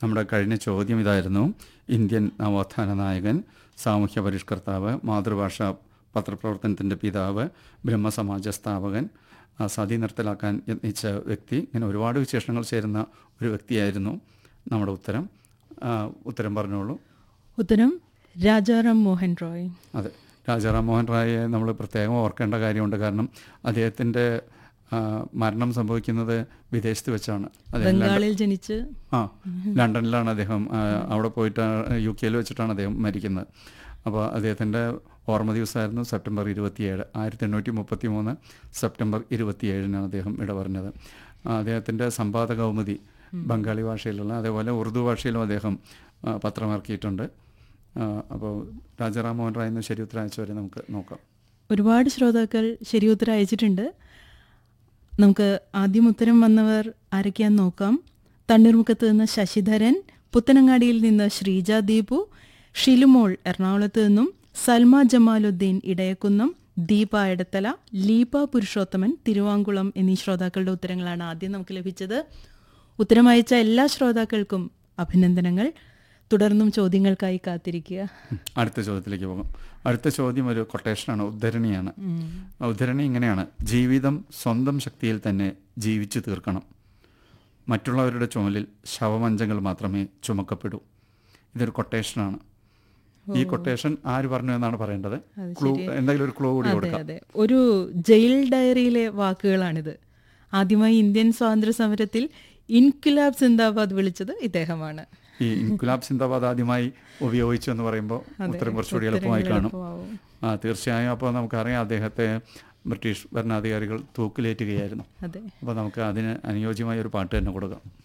നമ്മുടെ കഴിഞ്ഞ ചോദ്യം ഇതായിരുന്നു ഇന്ത്യൻ നവോത്ഥാന നായകൻ സാമൂഹ്യ പരിഷ്കർത്താവ് മാതൃഭാഷ പത്രപ്രവർത്തനത്തിൻ്റെ പിതാവ് ബ്രഹ്മസമാജ സ്ഥാപകൻ ആ, സതി നിർത്തലാക്കാൻ യത്നിച്ച വ്യക്തി ഇങ്ങനെ ഒരുപാട് വിശേഷങ്ങൾ ചേരുന്ന ഒരു വ്യക്തിയായിരുന്നു നമ്മുടെ ഉത്തരം ആ, ഉത്തരം പറഞ്ഞോളൂ ഉത്തരം രാജാറാം മോഹൻ റോയ് അതെ രാജാറാം മോഹൻ റായെ നമ്മൾ പ്രത്യേകം ഓർക്കേണ്ട കാര്യമുണ്ട് കാരണം അദ്ദേഹത്തിൻ്റെ ആ, മരണം സംഭവിക്കുന്നത് വിദേശത്ത് വെച്ചാണ് അദ്ദേഹം ലണ്ടൻ- ബംഗാളിൽ ജനിച്ച് ആ ലണ്ടനിലാണ് അദ്ദേഹം ആ, അവിടെ പോയിട്ട് യു കെയിൽ വെച്ചിട്ടാണ് അദ്ദേഹം മരിക്കുന്നത് അപ്പോൾ അദ്ദേഹത്തിൻ്റെ ഓർമ്മ ദിവസമായിരുന്നു സെപ്റ്റംബർ ഇരുപത്തിയേഴ് ആയിരത്തി എണ്ണൂറ്റി മുപ്പത്തി മൂന്ന് സെപ്റ്റംബർ ഇരുപത്തിയേഴിനാണ് അദ്ദേഹം ഇട പറഞ്ഞത് ആ, അദ്ദേഹത്തിൻ്റെ സമ്പാദ കൗമുദി ബംഗാളി ഭാഷയിലുള്ള അതേപോലെ ഉറുദു ഭാഷയിലും അദ്ദേഹം ആ, പത്രമിറക്കിയിട്ടുണ്ട് ആ, അപ്പോൾ രാജാറാം മോഹൻ റായ് എന്ന് ശരി ഉത്തരം അയച്ചവരെ നമുക്ക് നോക്കാം ഒരുപാട് ശ്രോതാക്കൾ ശരി ഉത്തരം അയച്ചിട്ടുണ്ട് നമുക്ക് ആദ്യം ഉത്തരം വന്നവർ ആരൊക്കെയാന്ന് നോക്കാം തണ്ണീർമുഖത്ത് നിന്ന് ശശിധരൻ പുത്തനങ്ങാടിയിൽ നിന്ന് ശ്രീജ ദീപു ഷിലുമോൾ എറണാകുളത്ത് നിന്നും സൽമ ജമാലുദ്ദീൻ ഇടയക്കുന്നം ദീപ എടത്തല ലീപ പുരുഷോത്തമൻ തിരുവാങ്കുളം എന്നീ ശ്രോതാക്കളുടെ ഉത്തരങ്ങളാണ് ആദ്യം നമുക്ക് ലഭിച്ചത് ഉത്തരം അയച്ച എല്ലാ ശ്രോതാക്കൾക്കും അഭിനന്ദനങ്ങൾ തുടർന്നും ചോദ്യങ്ങൾക്കായി കാത്തിരിക്കുക അടുത്ത ചോദ്യത്തിലേക്ക് പോകാം അടുത്ത ചോദ്യം ഒരു കൊട്ടേഷനാണ് ഉദ്ധരണിയാണ് ഉദ്ധരണി ഇങ്ങനെയാണ് ജീവിതം സ്വന്തം ശക്തിയിൽ തന്നെ ജീവിച്ചു തീർക്കണം മറ്റുള്ളവരുടെ ചുമലിൽ ശവമഞ്ചങ്ങൾ മാത്രമേ ചുമക്കപ്പെടൂ ഇതൊരു കൊട്ടേഷനാണ് ഈ കൊട്ടേഷൻ ആര് പറഞ്ഞു എന്നാണ് പറയേണ്ടത് ക്ലൂ എന്തെങ്കിലും ഒരു ക്ലൂ കൂടി അതെ കൊടുക്കാം അതെ ഒരു ജയിൽ ഡയറിയിലെ വാക്കുകളാണിത് ആദ്യമായി ഇന്ത്യൻ സ്വാതന്ത്ര്യ സമരത്തിൽ ഇൻക്വിലാബ് സിന്ദാബാദ് വിളിച്ചത് ഇദ്ദേഹമാണ് ഈ ഇൻകുലാബ് സിന്ദാബാദ് ആദ്യമായി ഉപയോഗിച്ചു എന്ന് പറയുമ്പോൾ ഉത്തരം കുറച്ചുകൂടി എളുപ്പമായി കാണും എളുപ്പമാവും. ആ തീർച്ചയായും അപ്പോൾ നമുക്കറിയാം അദ്ദേഹത്തെ ബ്രിട്ടീഷ് ഭരണാധികാരികൾ തൂക്കിലേറ്റുകയായിരുന്നു അതെ അപ്പോൾ നമുക്ക് അതിന് അനുയോജ്യമായ ഒരു പാട്ട് തന്നെ കൊടുക്കാം